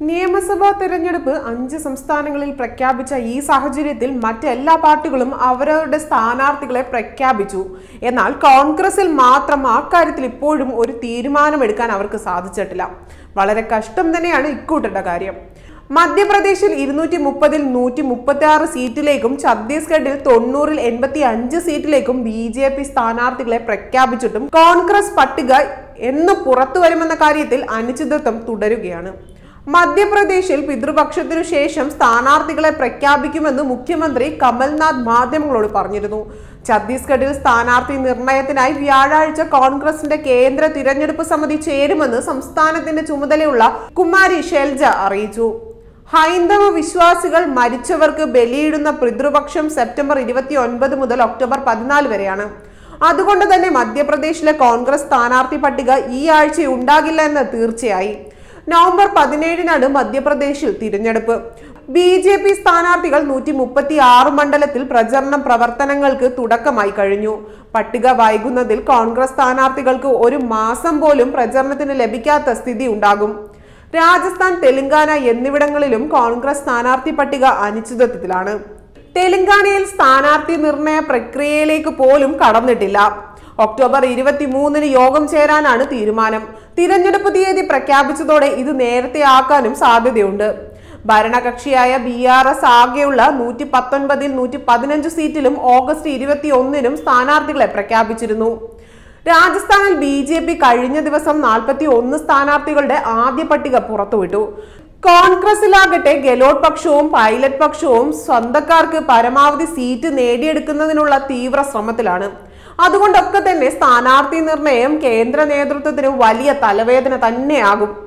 നിയമസഭാ തെരഞ്ഞെടുപ്പ് അഞ്ച് സംസ്ഥാനങ്ങളിൽ പ്രഖ്യാപിച്ച ഈ സാഹചര്യത്തിൽ മറ്റെല്ലാ പാർട്ടികളും അവരവരുടെ സ്ഥാനാർത്ഥികളെ പ്രഖ്യാപിച്ചു എന്നാൽ കോൺഗ്രസിൽ മാത്രം അക്കാര്യത്തിൽ ഇപ്പോഴും ഒരു തീരുമാനമെടുക്കാൻ അവർക്ക് സാധിച്ചിട്ടില്ല വളരെ കഷ്ടം തന്നെയാണ് ഇക്കൂട്ടരുടെ കാര്യം മധ്യപ്രദേശിൽ ഇരുന്നൂറ്റി മുപ്പതിൽ നൂറ്റി മുപ്പത്തി ആറ് സീറ്റിലേക്കും ഛത്തീസ്ഗഡിൽ തൊണ്ണൂറിൽ എൺപത്തി അഞ്ച് സീറ്റിലേക്കും ബി ജെ പി സ്ഥാനാർത്ഥികളെ പ്രഖ്യാപിച്ചിട്ടും കോൺഗ്രസ് പട്ടിക എന്ന് പുറത്തു വരുമെന്ന കാര്യത്തിൽ അനിശ്ചിതത്വം തുടരുകയാണ് മധ്യപ്രദേശിൽ പിതൃപക്ഷത്തിനു ശേഷം സ്ഥാനാർത്ഥികളെ പ്രഖ്യാപിക്കുമെന്ന് മുഖ്യമന്ത്രി കമൽനാഥ് മാധ്യമങ്ങളോട് പറഞ്ഞിരുന്നു ഛത്തീസ്ഗഡിൽ സ്ഥാനാർത്ഥി നിർണയത്തിനായി വ്യാഴാഴ്ച കോൺഗ്രസിന്റെ കേന്ദ്ര തിരഞ്ഞെടുപ്പ് സമിതി ചേരുമെന്ന് സംസ്ഥാനത്തിന്റെ ചുമതലയുള്ള കുമാരി ഷെൽജ അറിയിച്ചു ഹൈന്ദവ വിശ്വാസികൾ മരിച്ചവർക്ക് ബലിയിടുന്ന പിതൃപക്ഷം സെപ്റ്റംബർ ഇരുപത്തി ഒൻപത് മുതൽ ഒക്ടോബർ പതിനാല് വരെയാണ് അതുകൊണ്ട് തന്നെ മധ്യപ്രദേശിലെ കോൺഗ്രസ് സ്ഥാനാർത്ഥി പട്ടിക ഈ ആഴ്ച ഉണ്ടാകില്ല എന്ന് തീർച്ചയായി നവംബർ പതിനേഴിനാണ് മധ്യപ്രദേശിൽ തിരഞ്ഞെടുപ്പ് ബി ജെ പി സ്ഥാനാർത്ഥികൾ നൂറ്റി മുപ്പത്തി ആറ് മണ്ഡലത്തിൽ പ്രചരണ പ്രവർത്തനങ്ങൾക്ക് തുടക്കമായി കഴിഞ്ഞു പട്ടിക വൈകുന്നതിൽ കോൺഗ്രസ് സ്ഥാനാർത്ഥികൾക്ക് ഒരു മാസം പോലും പ്രചരണത്തിന് ലഭിക്കാത്ത സ്ഥിതി ഉണ്ടാകും രാജസ്ഥാൻ തെലങ്കാന എന്നിവിടങ്ങളിലും കോൺഗ്രസ് സ്ഥാനാർത്ഥി പട്ടിക അനിശ്ചിതത്വത്തിലാണ് തെലങ്കാനയിൽ സ്ഥാനാർത്ഥി നിർണയ പ്രക്രിയയിലേക്ക് പോലും കടന്നിട്ടില്ല ഒക്ടോബർ ഇരുപത്തി മൂന്നിന് യോഗം ചേരാനാണ് തീരുമാനം തിരഞ്ഞെടുപ്പ് തീയതി പ്രഖ്യാപിച്ചതോടെ ഇത് നേരത്തെ ആക്കാനും സാധ്യതയുണ്ട് ഭരണകക്ഷിയായ ബി ആർ എസ് ആകെയുള്ള നൂറ്റി പത്തൊൻപതിൽ നൂറ്റി പതിനഞ്ച് സീറ്റിലും ഓഗസ്റ്റ് ഇരുപത്തി ഒന്നിനും സ്ഥാനാർത്ഥികളെ പ്രഖ്യാപിച്ചിരുന്നു രാജസ്ഥാനിൽ ബി ജെ പി കഴിഞ്ഞ ദിവസം നാൽപ്പത്തി ഒന്ന് സ്ഥാനാർത്ഥികളുടെ ആദ്യ പട്ടിക പുറത്തുവിട്ടു കോൺഗ്രസിലാകട്ടെ ഗെലോട്ട് പക്ഷവും പൈലറ്റ് പക്ഷവും സ്വന്തക്കാർക്ക് പരമാവധി സീറ്റ് നേടിയെടുക്കുന്നതിനുള്ള തീവ്ര ശ്രമത്തിലാണ് അതുകൊണ്ടൊക്കെ തന്നെ സ്ഥാനാർത്ഥി നിർണയം കേന്ദ്ര നേതൃത്വത്തിന് വലിയ തലവേദന തന്നെയാകും